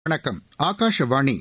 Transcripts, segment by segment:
வணக்கம் ஆகாஷவாணி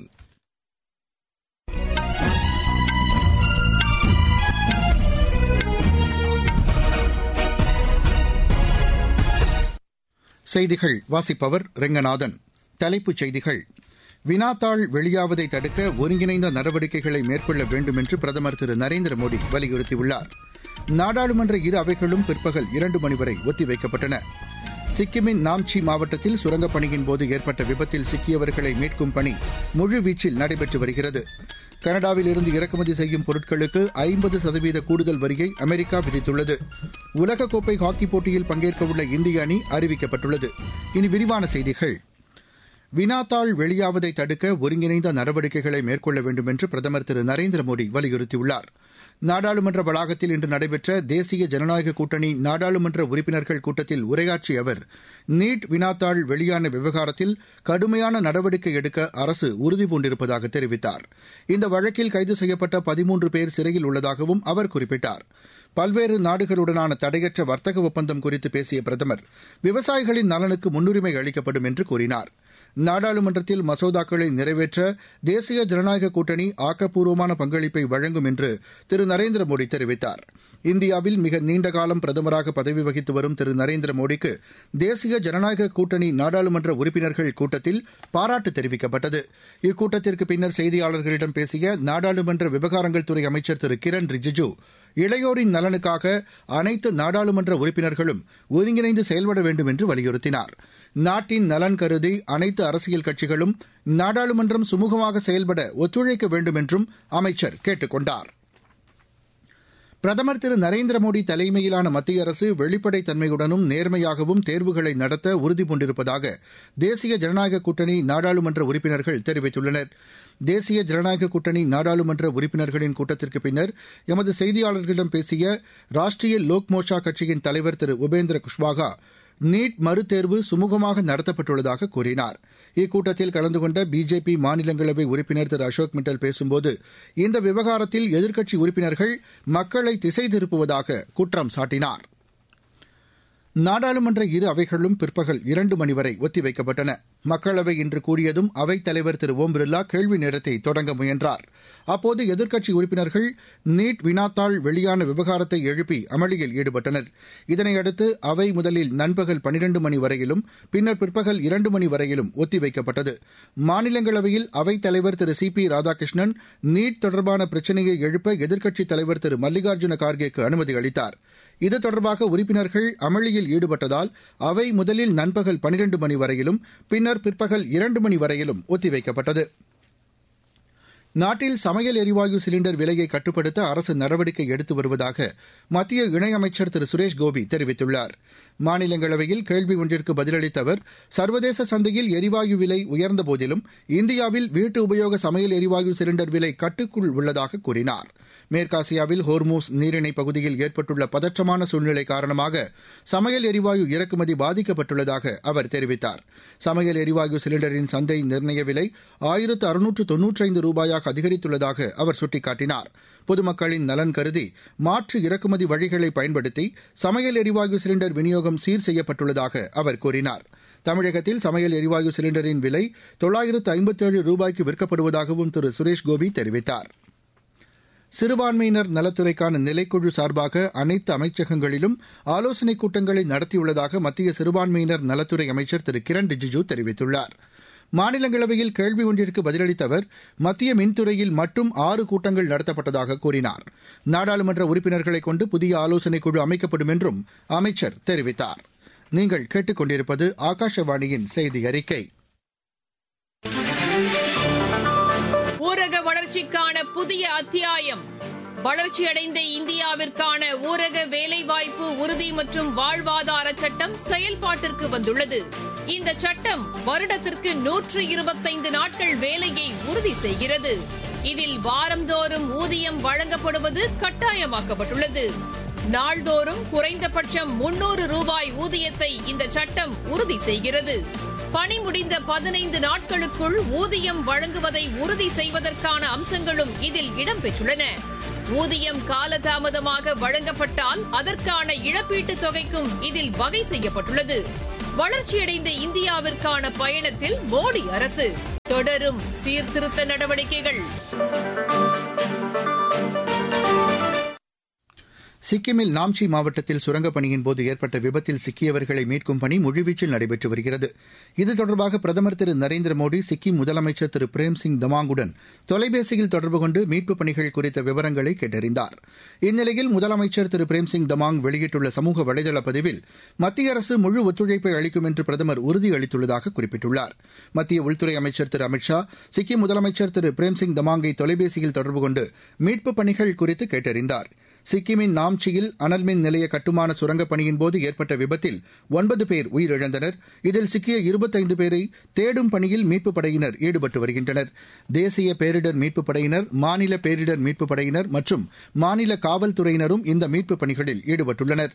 செய்திகள் வாசிப்பவர் ரெங்கநாதன் தலைப்புச் செய்திகள் வினாத்தாள் வெளியாவதை தடுக்க ஒருங்கிணைந்த நடவடிக்கைகளை மேற்கொள்ள வேண்டும் என்று பிரதமர் திரு நரேந்திர மோடி வலியுறுத்தியுள்ளார் நாடாளுமன்ற இரு அவைகளும் பிற்பகல் இரண்டு மணி வரை ஒத்திவைக்கப்பட்டன சிக்கிமின் நாம்சி மாவட்டத்தில் சுரங்கப் பணியின் போது ஏற்பட்ட விபத்தில் சிக்கியவர்களை மீட்கும் பணி முழுவீச்சில் நடைபெற்று வருகிறது கனடாவில் இருந்து இறக்குமதி செய்யும் பொருட்களுக்கு ஐம்பது சதவீத கூடுதல் வரியை அமெரிக்கா விதித்துள்ளது உலகக்கோப்பை ஹாக்கி போட்டியில் பங்கேற்கவுள்ள இந்திய அணி அறிவிக்கப்பட்டுள்ளது இனி விரிவான செய்திகள் வினாத்தாள் வெளியாவதை தடுக்க ஒருங்கிணைந்த நடவடிக்கைகளை மேற்கொள்ள வேண்டும் என்று பிரதமர் திரு நரேந்திர மோடி வலியுறுத்தியுள்ளார் நாடாளுமன்ற வளாகத்தில் இன்று நடைபெற்ற தேசிய ஜனநாயக கூட்டணி நாடாளுமன்ற உறுப்பினர்கள் கூட்டத்தில் உரையாற்றிய அவர் நீட் வினாத்தாள் வெளியான விவகாரத்தில் கடுமையான நடவடிக்கை எடுக்க அரசு உறுதிபூண்டிருப்பதாக தெரிவித்தார் இந்த வழக்கில் கைது செய்யப்பட்ட பதிமூன்று பேர் சிறையில் உள்ளதாகவும் அவர் குறிப்பிட்டார் பல்வேறு நாடுகளுடனான தடையற்ற வர்த்தக ஒப்பந்தம் குறித்து பேசிய பிரதமர் விவசாயிகளின் நலனுக்கு முன்னுரிமை அளிக்கப்படும் என்று கூறினார் நாடாளுமன்றத்தில் மசோதாக்களை நிறைவேற்ற தேசிய ஜனநாயக கூட்டணி ஆக்கப்பூர்வமான பங்களிப்பை வழங்கும் என்று திரு நரேந்திர மோடி தெரிவித்தார் இந்தியாவில் மிக நீண்ட காலம் பிரதமராக பதவி வகித்து வரும் திரு நரேந்திர மோடிக்கு தேசிய ஜனநாயக கூட்டணி நாடாளுமன்ற உறுப்பினர்கள் கூட்டத்தில் பாராட்டு தெரிவிக்கப்பட்டது இக்கூட்டத்திற்கு பின்னர் செய்தியாளர்களிடம் பேசிய நாடாளுமன்ற விவகாரங்கள் துறை அமைச்சர் திரு கிரண் ரிஜிஜு இளையோரின் நலனுக்காக அனைத்து நாடாளுமன்ற உறுப்பினர்களும் ஒருங்கிணைந்து செயல்பட வேண்டும் என்று வலியுறுத்தினார் நாட்டின் நலன் கருதி அனைத்து அரசியல் கட்சிகளும் நாடாளுமன்றம் சுமூகமாக செயல்பட ஒத்துழைக்க வேண்டும் என்றும் அமைச்சர் கேட்டுக் கொண்டார் பிரதமர் திரு நரேந்திர மோடி தலைமையிலான மத்திய அரசு வெளிப்படைத் தன்மையுடனும் நேர்மையாகவும் தேர்வுகளை நடத்த உறுதிபூண்டிருப்பதாக தேசிய ஜனநாயக கூட்டணி நாடாளுமன்ற உறுப்பினர்கள் தெரிவித்துள்ளனர் தேசிய ஜனநாயக கூட்டணி நாடாளுமன்ற உறுப்பினர்களின் கூட்டத்திற்கு பின்னர் எமது செய்தியாளர்களிடம் பேசிய ராஷ்டிரிய லோக் மோர்ச்சா கட்சியின் தலைவர் திரு உபேந்திர குஷ்வாகா நீட் மறுதேர்வு சுமூகமாக நடத்தப்பட்டுள்ளதாக கூறினார் இக்கூட்டத்தில் கலந்து கொண்ட பிஜேபி மாநிலங்களவை உறுப்பினர் திரு அசோக் மிட்டல் பேசும்போது இந்த விவகாரத்தில் எதிர்க்கட்சி உறுப்பினர்கள் மக்களை திசை திருப்புவதாக குற்றம் சாட்டினார் நாடாளுமன்ற இரு அவைகளும் பிற்பகல் இரண்டு மணி வரை ஒத்திவைக்கப்பட்டன மக்களவை இன்று கூடியதும் அவைத் தலைவர் திரு ஓம் பிர்லா கேள்வி நேரத்தை தொடங்க முயன்றார் அப்போது எதிர்க்கட்சி உறுப்பினர்கள் நீட் வினாத்தாள் வெளியான விவகாரத்தை எழுப்பி அமளியில் ஈடுபட்டனர் இதனையடுத்து அவை முதலில் நண்பகல் பனிரண்டு மணி வரையிலும் பின்னர் பிற்பகல் இரண்டு மணி வரையிலும் ஒத்திவைக்கப்பட்டது மாநிலங்களவையில் அவைத் தலைவர் திரு சி பி ராதாகிருஷ்ணன் நீட் தொடர்பான பிரச்சினையை எழுப்ப எதிர்க்கட்சித் தலைவர் திரு மல்லிகார்ஜுன கார்கேக்கு அனுமதி அளித்தார் இது தொடர்பாக உறுப்பினர்கள் அமளியில் ஈடுபட்டதால் அவை முதலில் நண்பகல் பனிரண்டு மணி வரையிலும் பின்னர் பிற்பகல் இரண்டு மணி வரையிலும் ஒத்திவைக்கப்பட்டது நாட்டில் சமையல் எரிவாயு சிலிண்டர் விலையை கட்டுப்படுத்த அரசு நடவடிக்கை எடுத்து வருவதாக மத்திய இணையமைச்சர் திரு சுரேஷ் கோபி தெரிவித்துள்ளார் மாநிலங்களவையில் கேள்வி ஒன்றிற்கு பதிலளித்த அவர் சர்வதேச சந்தையில் எரிவாயு விலை உயர்ந்த போதிலும் இந்தியாவில் வீட்டு உபயோக சமையல் எரிவாயு சிலிண்டர் விலை கட்டுக்குள் உள்ளதாக கூறினார் மேற்காசியாவில் ஹோர்மூஸ் நீரிணை பகுதியில் ஏற்பட்டுள்ள பதற்றமான சூழ்நிலை காரணமாக சமையல் எரிவாயு இறக்குமதி பாதிக்கப்பட்டுள்ளதாக அவர் தெரிவித்தார் சமையல் எரிவாயு சிலிண்டரின் சந்தை நிர்ணய விலை ஆயிரத்து அறுநூற்று தொன்னூற்றைந்து ரூபாயாக அதிகரித்துள்ளதாக அவர் சுட்டிக்காட்டினார் பொதுமக்களின் நலன் கருதி மாற்று இறக்குமதி வழிகளை பயன்படுத்தி சமையல் எரிவாயு சிலிண்டர் விநியோகம் சீர் செய்யப்பட்டுள்ளதாக அவர் கூறினார் தமிழகத்தில் சமையல் எரிவாயு சிலிண்டரின் விலை தொள்ளாயிரத்து ஐம்பத்தேழு ரூபாய்க்கு விற்கப்படுவதாகவும் திரு சுரேஷ் கோபி தெரிவித்தார் சிறுபான்மையினர் நலத்துறைக்கான நிலைக்குழு சார்பாக அனைத்து அமைச்சகங்களிலும் ஆலோசனைக் கூட்டங்களை நடத்தியுள்ளதாக மத்திய சிறுபான்மையினர் நலத்துறை அமைச்சர் திரு கிரண் ரிஜிஜூ தெரிவித்துள்ளார் மாநிலங்களவையில் கேள்வி ஒன்றிற்கு பதிலளித்த அவர் மத்திய மின்துறையில் மட்டும் ஆறு கூட்டங்கள் நடத்தப்பட்டதாக கூறினார் நாடாளுமன்ற உறுப்பினர்களை கொண்டு புதிய ஆலோசனைக் குழு அமைக்கப்படும் என்றும் அமைச்சர் தெரிவித்தார் நீங்கள் கேட்டுக்கொண்டிருப்பது ஆகாஷவாணியின் செய்தி அறிக்கை ஊரக வளர்ச்சிக்கான புதிய அத்தியாயம் வளர்ச்சியடைந்த இந்தியாவிற்கான ஊரக வேலைவாய்ப்பு உறுதி மற்றும் வாழ்வாதார சட்டம் செயல்பாட்டிற்கு வந்துள்ளது இந்த சட்டம் வருடத்திற்கு நூற்று இருபத்தைந்து நாட்கள் வேலையை உறுதி செய்கிறது இதில் வாரந்தோறும் ஊதியம் வழங்கப்படுவது கட்டாயமாக்கப்பட்டுள்ளது நாள்தோறும் குறைந்தபட்சம் முன்னூறு ரூபாய் ஊதியத்தை இந்த சட்டம் உறுதி செய்கிறது பணி முடிந்த பதினைந்து நாட்களுக்குள் ஊதியம் வழங்குவதை உறுதி செய்வதற்கான அம்சங்களும் இதில் இடம்பெற்றுள்ளன ஊதியம் காலதாமதமாக வழங்கப்பட்டால் அதற்கான இழப்பீட்டுத் தொகைக்கும் இதில் வகை செய்யப்பட்டுள்ளது வளர்ச்சியடைந்த இந்தியாவிற்கான பயணத்தில் மோடி அரசு தொடரும் சீர்திருத்த நடவடிக்கைகள் சிக்கிமில் நாம்ச்சி மாவட்டத்தில் சுரங்கப் பணியின் போது ஏற்பட்ட விபத்தில் சிக்கியவர்களை மீட்கும் பணி முழுவீச்சில் நடைபெற்று வருகிறது இது தொடர்பாக பிரதமர் திரு நரேந்திர மோடி சிக்கிம் முதலமைச்சர் திரு பிரேம்சிங் தமாங்குடன் தொலைபேசியில் தொடர்பு கொண்டு மீட்புப் பணிகள் குறித்த விவரங்களை கேட்டறிந்தார் இந்நிலையில் முதலமைச்சர் திரு பிரேம்சிங் தமாங் வெளியிட்டுள்ள சமூக வலைதள பதிவில் மத்திய அரசு முழு ஒத்துழைப்பை அளிக்கும் என்று பிரதமர் உறுதியளித்துள்ளதாக குறிப்பிட்டுள்ளார் மத்திய உள்துறை அமைச்சர் திரு அமித் ஷா சிக்கிம் முதலமைச்சர் திரு பிரேம்சிங் தமாங்கை தொலைபேசியில் தொடர்பு கொண்டு மீட்புப் பணிகள் குறித்து கேட்டறிந்தார் சிக்கிமின் நாம்ச்சியில் அனல்மின் நிலைய கட்டுமான சுரங்கப் பணியின்போது ஏற்பட்ட விபத்தில் ஒன்பது பேர் உயிரிழந்தனர் இதில் சிக்கிய இருபத்தைந்து பேரை தேடும் பணியில் மீட்புப் படையினர் ஈடுபட்டு வருகின்றனர் தேசிய பேரிடர் மீட்புப் படையினர் மாநில பேரிடர் மீட்புப் படையினர் மற்றும் மாநில காவல்துறையினரும் இந்த மீட்புப் பணிகளில் ஈடுபட்டுள்ளனா்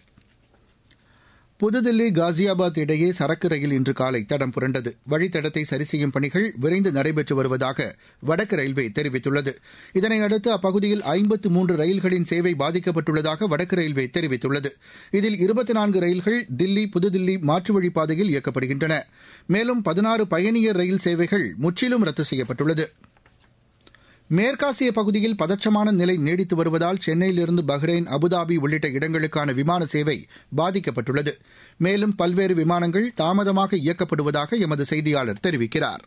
புதுதில்லி காசியாபாத் இடையே சரக்கு ரயில் இன்று காலை தடம் புரண்டது வழித்தடத்தை சரி செய்யும் பணிகள் விரைந்து நடைபெற்று வருவதாக வடக்கு ரயில்வே தெரிவித்துள்ளது இதனையடுத்து அப்பகுதியில் ஐம்பத்து மூன்று ரயில்களின் சேவை பாதிக்கப்பட்டுள்ளதாக வடக்கு ரயில்வே தெரிவித்துள்ளது இதில் இருபத்தி நான்கு ரயில்கள் தில்லி புதுதில்லி மாற்று வழிப்பாதையில் இயக்கப்படுகின்றன மேலும் பதினாறு பயணியர் ரயில் சேவைகள் முற்றிலும் ரத்து செய்யப்பட்டுள்ளது மேற்காசிய பகுதியில் பதற்றமான நிலை நீடித்து வருவதால் சென்னையிலிருந்து பஹ்ரைன் அபுதாபி உள்ளிட்ட இடங்களுக்கான விமான சேவை பாதிக்கப்பட்டுள்ளது மேலும் பல்வேறு விமானங்கள் தாமதமாக இயக்கப்படுவதாக எமது செய்தியாளர் தெரிவிக்கிறார்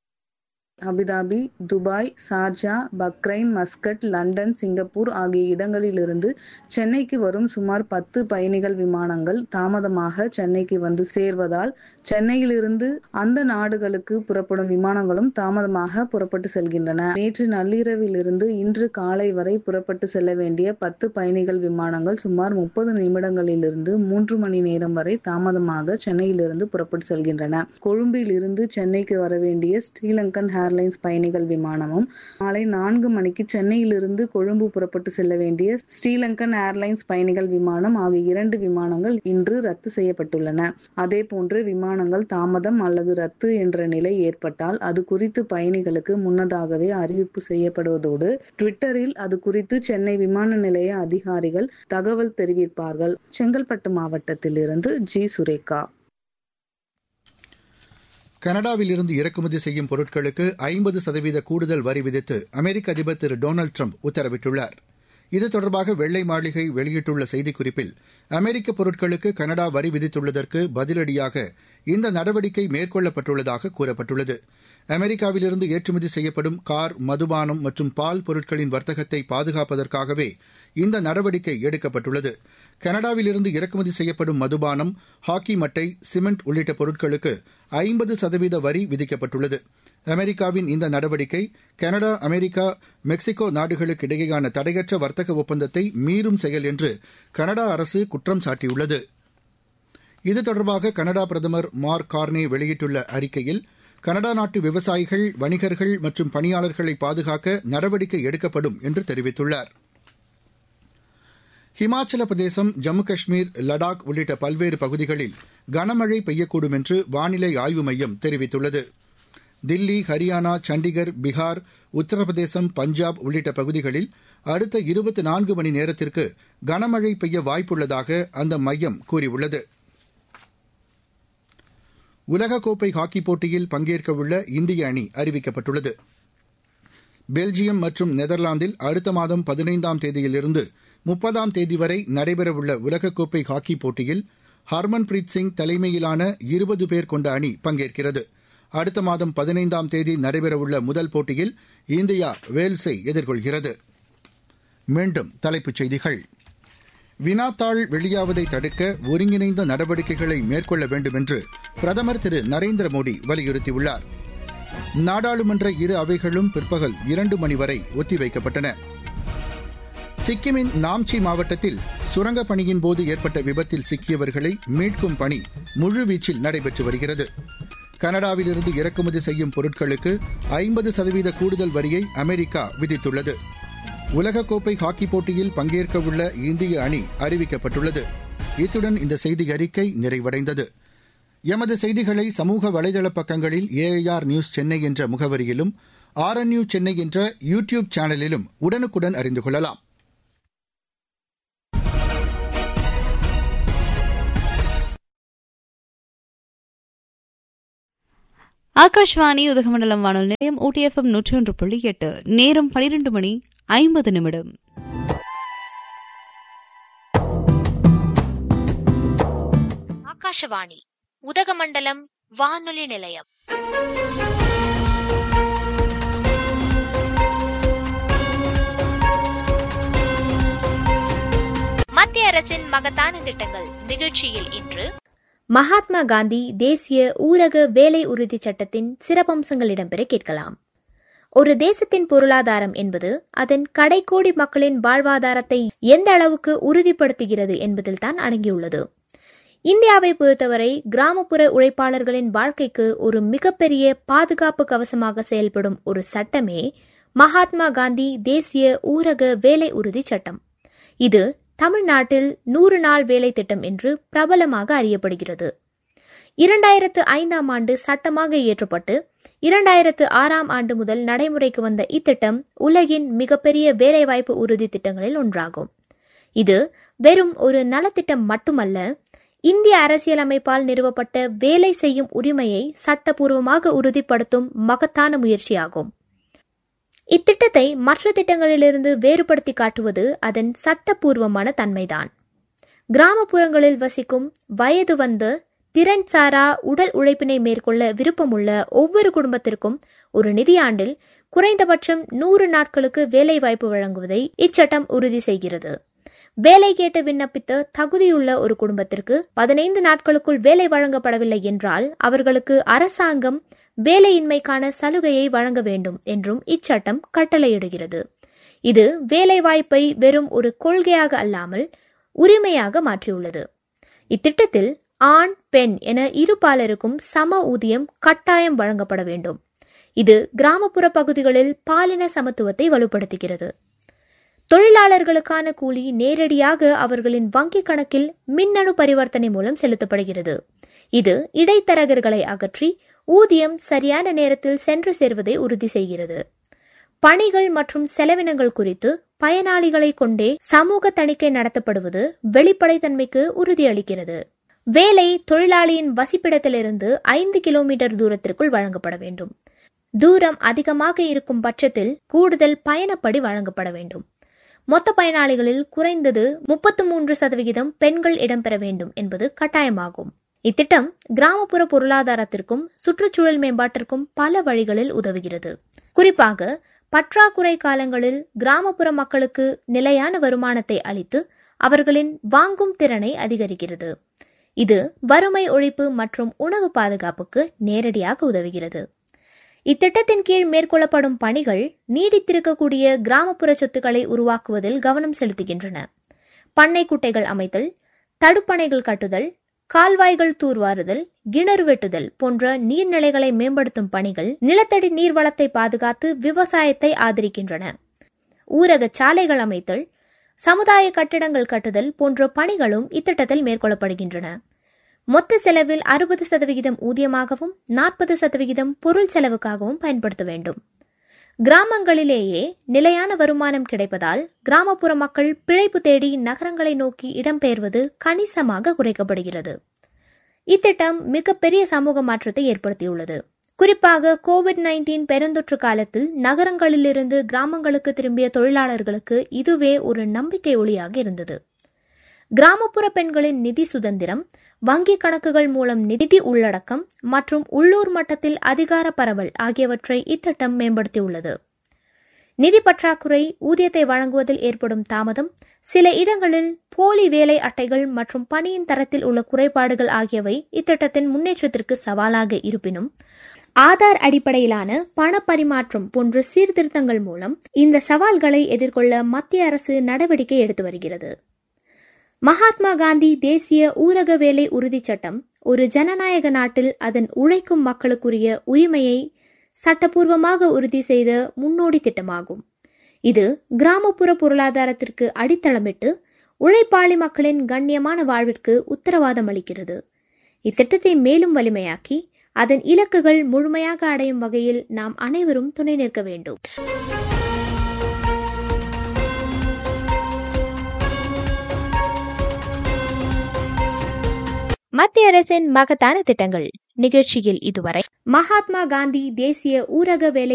Abu Dhabi Dubai Sharjah Bahrain Muscat London Singapore ஆகிய இடங்களிலிருந்து சென்னைக்கு வரும் சுமார் பத்து பயணிகள் விமானங்கள் தாமதமாக சென்னைக்கு வந்து சேர்வதால் சென்னையிலிருந்து அந்த நாடுகளுக்கு புறப்படும் விமானங்களும் தாமதமாக புறப்பட்டு செல்கின்றன நேற்று நள்ளிரவிலிருந்து இன்று காலை வரை புறப்பட்டு செல்ல வேண்டிய பத்து பயணிகள் விமானங்கள் சுமார் முப்பது நிமிடங்களிலிருந்து மூன்று மணி நேரம் வரை தாமதமாக சென்னையிலிருந்து புறப்பட்டு செல்கின்றன கொழும்பில் இருந்து சென்னைக்கு வர வேண்டிய ஸ்ரீலங்கன் ஏர்லைன்ஸ் பயணிகள் விமானமும் மாலை நான்கு மணிக்கு சென்னையிலிருந்து கொழும்பு புறப்பட்டு செல்ல வேண்டிய ஸ்ரீலங்கன் ஏர்லைன்ஸ் பயணிகள் விமானம் ஆகிய இரண்டு விமானங்கள் இன்று ரத்து செய்யப்பட்டுள்ளன அதேபோன்று விமானங்கள் தாமதம் அல்லது ரத்து என்ற நிலை ஏற்பட்டால் அது குறித்து பயணிகளுக்கு முன்னதாகவே அறிவிப்பு செய்யப்படுவதோடு ட்விட்டரில் அது குறித்து சென்னை விமான நிலைய அதிகாரிகள் தகவல் தெரிவிப்பார்கள் செங்கல்பட்டு மாவட்டத்திலிருந்து ஜி சுரேகா கனடாவிலிருந்து இறக்குமதி செய்யும் பொருட்களுக்கு ஐம்பது சதவீத கூடுதல் வரி விதித்து அமெரிக்க அதிபர் திரு டொனால்டு ட்ரம்ப் உத்தரவிட்டுள்ளார் இது தொடர்பாக வெள்ளை மாளிகை வெளியிட்டுள்ள செய்திக்குறிப்பில் அமெரிக்க பொருட்களுக்கு கனடா வரி விதித்துள்ளதற்கு பதிலடியாக இந்த நடவடிக்கை மேற்கொள்ளப்பட்டுள்ளதாக கூறப்பட்டுள்ளது அமெரிக்காவிலிருந்து ஏற்றுமதி செய்யப்படும் கார் மதுபானம் மற்றும் பால் பொருட்களின் வர்த்தகத்தை பாதுகாப்பதற்காகவே இந்த நடவடிக்கை எடுக்கப்பட்டுள்ளது கனடாவிலிருந்து இறக்குமதி செய்யப்படும் மதுபானம் ஹாக்கி மட்டை சிமெண்ட் உள்ளிட்ட பொருட்களுக்கு ஐம்பது சதவீத வரி விதிக்கப்பட்டுள்ளது அமெரிக்காவின் இந்த நடவடிக்கை கனடா அமெரிக்கா மெக்சிகோ நாடுகளுக்கு இடையேயான தடையற்ற வர்த்தக ஒப்பந்தத்தை மீறும் செயல் என்று கனடா அரசு குற்றம் சாட்டியுள்ளது இது தொடர்பாக கனடா பிரதமர் மார்க் கார்னே வெளியிட்டுள்ள அறிக்கையில் கனடா நாட்டு விவசாயிகள் வணிகர்கள் மற்றும் பணியாளர்களை பாதுகாக்க நடவடிக்கை எடுக்கப்படும் என்று தெரிவித்துள்ளார் ஹிமாச்சல பிரதேசம் ஜம்மு காஷ்மீர் லடாக் உள்ளிட்ட பல்வேறு பகுதிகளில் கனமழை பெய்யக்கூடும் என்று வானிலை ஆய்வு மையம் தெரிவித்துள்ளது தில்லி ஹரியானா சண்டிகர் பீகார் உத்தரப்பிரதேசம் பஞ்சாப் உள்ளிட்ட பகுதிகளில் அடுத்த இருபத்தி நான்கு மணி நேரத்திற்கு கனமழை பெய்ய வாய்ப்புள்ளதாக அந்த மையம் கூறியுள்ளது உலகக்கோப்பை ஹாக்கிப் போட்டியில் பங்கேற்கவுள்ள இந்திய அணி அறிவிக்கப்பட்டுள்ளது பெல்ஜியம் மற்றும் நெதர்லாந்தில் அடுத்த மாதம் பதினைந்தாம் தேதியிலிருந்து முப்பதாம் தேதி வரை நடைபெறவுள்ள உலகக்கோப்பை ஹாக்கிப் போட்டியில் ஹர்மன்பிரீத் சிங் தலைமையிலான இருபது பேர் கொண்ட அணி பங்கேற்கிறது அடுத்த மாதம் பதினைந்தாம் தேதி நடைபெறவுள்ள முதல் போட்டியில் இந்தியா வேல்ஸை எதிர்கொள்கிறது மீண்டும் தலைப்புச் செய்திகள் வினாத்தாள் வெளியாவதை தடுக்க ஒருங்கிணைந்த நடவடிக்கைகளை மேற்கொள்ள வேண்டும் என்று பிரதமர் திரு நரேந்திர மோடி வலியுறுத்தியுள்ளார் நாடாளுமன்ற இரு அவைகளும் பிற்பகல் இரண்டு மணி வரை ஒத்திவைக்கப்பட்டன சிக்கிமின் நாம்ச்சி மாவட்டத்தில் சுரங்கப் பணியின் போது ஏற்பட்ட விபத்தில் சிக்கியவர்களை மீட்கும் பணி முழுவீச்சில் நடைபெற்று வருகிறது கனடாவிலிருந்து இறக்குமதி செய்யும் பொருட்களுக்கு ஐம்பது சதவீத கூடுதல் வரியை அமெரிக்கா விதித்துள்ளது உலகக்கோப்பை ஹாக்கி போட்டியில் பங்கேற்கவுள்ள இந்திய அணி அறிவிக்கப்பட்டுள்ளது இத்துடன் இந்த செய்தி அறிக்கை நிறைவடைந்தது எமது செய்திகளை சமூக வலைதள பக்கங்களில் ஏஐஆர் நியூஸ் சென்னை என்ற முகவரியிலும் ஆர்என்யூ சென்னை என்ற யூ டியூப் சேனலிலும் உடனுக்குடன் அறிந்து கொள்ளலாம் ஆகாஷ்வாணி உதகமண்டலம் வானொலி நிலையம் ஓடிஎஃப்எம் நூற்றி ஒன்று புள்ளி எட்டு நேரம் பனிரெண்டு மணி ஐம்பது நிமிடம் ஆகாஷவாணி உதகமண்டலம் வானொலி நிலையம் மத்திய அரசின் மகத்தான திட்டங்கள் நிகழ்ச்சியில் இன்று மகாத்மா காந்தி தேசிய ஊரக வேலை உறுதி சட்டத்தின் சிறப்பம்சங்கள் இடம்பெற கேட்கலாம் ஒரு தேசத்தின் பொருளாதாரம் என்பது அதன் கடைக்கோடி மக்களின் வாழ்வாதாரத்தை எந்த அளவுக்கு உறுதிப்படுத்துகிறது என்பதில்தான் அடங்கியுள்ளது இந்தியாவை பொறுத்தவரை கிராமப்புற உழைப்பாளர்களின் வாழ்க்கைக்கு ஒரு மிகப்பெரிய பாதுகாப்பு கவசமாக செயல்படும் ஒரு சட்டமே மகாத்மா காந்தி தேசிய ஊரக வேலை உறுதி சட்டம் இது தமிழ்நாட்டில் நூறு நாள் வேலை திட்டம் என்று பிரபலமாக அறியப்படுகிறது இரண்டாயிரத்து ஐந்தாம் ஆண்டு சட்டமாக இயற்றப்பட்டு இரண்டாயிரத்து ஆறாம் ஆண்டு முதல் நடைமுறைக்கு வந்த இத்திட்டம் உலகின் மிகப்பெரிய வேலைவாய்ப்பு உறுதி திட்டங்களில் ஒன்றாகும் இது வெறும் ஒரு நலத்திட்டம் மட்டுமல்ல இந்திய அரசியலமைப்பால் நிறுவப்பட்ட வேலை செய்யும் உரிமையை சட்டப்பூர்வமாக உறுதிப்படுத்தும் மகத்தான முயற்சியாகும் இத்திட்டத்தை மற்ற திட்டங்களிலிருந்து வேறுபடுத்தி காட்டுவது அதன் சட்டப்பூர்வமான தன்மைதான் கிராமப்புறங்களில் வசிக்கும் வயது வந்த திறன் சாரா உடல் உழைப்பினை மேற்கொள்ள விருப்பமுள்ள ஒவ்வொரு குடும்பத்திற்கும் ஒரு நிதியாண்டில் குறைந்தபட்சம் நூறு நாட்களுக்கு வேலைவாய்ப்பு வழங்குவதை இச்சட்டம் உறுதி செய்கிறது வேலை கேட்டு விண்ணப்பித்த தகுதியுள்ள ஒரு குடும்பத்திற்கு பதினைந்து நாட்களுக்குள் வேலை வழங்கப்படவில்லை என்றால் அவர்களுக்கு அரசாங்கம் வேலையின்மைக்கான சலுகையை வழங்க வேண்டும் என்றும் இச்சட்டம் கட்டளையிடுகிறது இது வேலைவாய்ப்பை வெறும் ஒரு கொள்கையாக அல்லாமல் உரிமையாக மாற்றியுள்ளது இத்திட்டத்தில் ஆண் பெண் என இரு பாலருக்கும் சம ஊதியம் கட்டாயம் வழங்கப்பட வேண்டும் இது கிராமப்புற பகுதிகளில் பாலின சமத்துவத்தை வலுப்படுத்துகிறது தொழிலாளர்களுக்கான கூலி நேரடியாக அவர்களின் வங்கிக் கணக்கில் மின்னணு பரிவர்த்தனை மூலம் செலுத்தப்படுகிறது இது இடைத்தரகர்களை அகற்றி ஊதியம் சரியான நேரத்தில் சென்று சேர்வதை உறுதி செய்கிறது பணிகள் மற்றும் செலவினங்கள் குறித்து பயனாளிகளை கொண்டே சமூக தணிக்கை நடத்தப்படுவது வெளிப்படைத்தன்மைக்கு உறுதியளிக்கிறது வேலை தொழிலாளியின் வசிப்பிடத்திலிருந்து ஐந்து கிலோமீட்டர் தூரத்திற்குள் வழங்கப்பட வேண்டும் தூரம் அதிகமாக இருக்கும் பட்சத்தில் கூடுதல் பயணப்படி வழங்கப்பட வேண்டும் மொத்த பயனாளிகளில் குறைந்தது முப்பத்து மூன்று சதவிகிதம் பெண்கள் இடம்பெற வேண்டும் என்பது கட்டாயமாகும் இத்திட்டம் கிராமப்புற பொருளாதாரத்திற்கும் சுற்றுச்சூழல் மேம்பாட்டிற்கும் பல வழிகளில் உதவுகிறது குறிப்பாக பற்றாக்குறை காலங்களில் கிராமப்புற மக்களுக்கு நிலையான வருமானத்தை அளித்து அவர்களின் வாங்கும் திறனை அதிகரிக்கிறது இது வறுமை ஒழிப்பு மற்றும் உணவு பாதுகாப்புக்கு நேரடியாக உதவுகிறது இத்திட்டத்தின் கீழ் மேற்கொள்ளப்படும் பணிகள் நீடித்திருக்கக்கூடிய கிராமப்புற சொத்துக்களை உருவாக்குவதில் கவனம் செலுத்துகின்றன பண்ணை குட்டைகள் அமைத்தல் தடுப்பணைகள் கட்டுதல் கால்வாய்கள் தூர்வாறுதல் கிணறு வெட்டுதல் போன்ற நீர்நிலைகளை மேம்படுத்தும் பணிகள் நிலத்தடி நீர்வளத்தை பாதுகாத்து விவசாயத்தை ஆதரிக்கின்றன ஊரக சாலைகள் அமைத்தல் சமுதாய கட்டிடங்கள் கட்டுதல் போன்ற பணிகளும் இத்திட்டத்தில் மேற்கொள்ளப்படுகின்றன மொத்த செலவில் அறுபது சதவிகிதம் ஊதியமாகவும் நாற்பது சதவிகிதம் பொருள் செலவுக்காகவும் பயன்படுத்த வேண்டும் கிராமங்களிலேயே நிலையான வருமானம் கிடைப்பதால் கிராமப்புற மக்கள் பிழைப்பு தேடி நகரங்களை நோக்கி இடம்பெயர்வது கணிசமாக குறைக்கப்படுகிறது இத்திட்டம் மிகப்பெரிய சமூக மாற்றத்தை ஏற்படுத்தியுள்ளது குறிப்பாக கோவிட் நைன்டீன் பெருந்தொற்று காலத்தில் நகரங்களிலிருந்து கிராமங்களுக்கு திரும்பிய தொழிலாளர்களுக்கு இதுவே ஒரு நம்பிக்கை ஒளியாக இருந்தது கிராமப்புற பெண்களின் நிதி சுதந்திரம் வங்கி கணக்குகள் மூலம் நிதி உள்ளடக்கம் மற்றும் உள்ளூர் மட்டத்தில் அதிகார பரவல் ஆகியவற்றை இத்திட்டம் மேம்படுத்தியுள்ளது நிதி பற்றாக்குறை ஊதியத்தை வழங்குவதில் ஏற்படும் தாமதம் சில இடங்களில் போலி வேலை அட்டைகள் மற்றும் பணியின் தரத்தில் உள்ள குறைபாடுகள் ஆகியவை இத்திட்டத்தின் முன்னேற்றத்திற்கு சவாலாக இருப்பினும் ஆதார் அடிப்படையிலான பண பரிமாற்றம் போன்ற சீர்திருத்தங்கள் மூலம் இந்த சவால்களை எதிர்கொள்ள மத்திய அரசு நடவடிக்கை எடுத்து வருகிறது மகாத்மா காந்தி தேசிய ஊரக வேலை உறுதி சட்டம் ஒரு ஜனநாயக நாட்டில் அதன் உழைக்கும் மக்களுக்குரிய உரிமையை சட்டப்பூர்வமாக உறுதி செய்த முன்னோடி திட்டமாகும் இது கிராமப்புற பொருளாதாரத்திற்கு அடித்தளமிட்டு உழைப்பாளி மக்களின் கண்ணியமான வாழ்விற்கு உத்தரவாதம் அளிக்கிறது இத்திட்டத்தை மேலும் வலிமையாக்கி அதன் இலக்குகள் முழுமையாக அடையும் வகையில் நாம் அனைவரும் துணை நிற்க வேண்டும் மத்திய அரசின் மகத்தான திட்டங்கள் நிகழ்ச்சியில் இதுவரை மகாத்மா காந்தி தேசிய ஊரக வேலை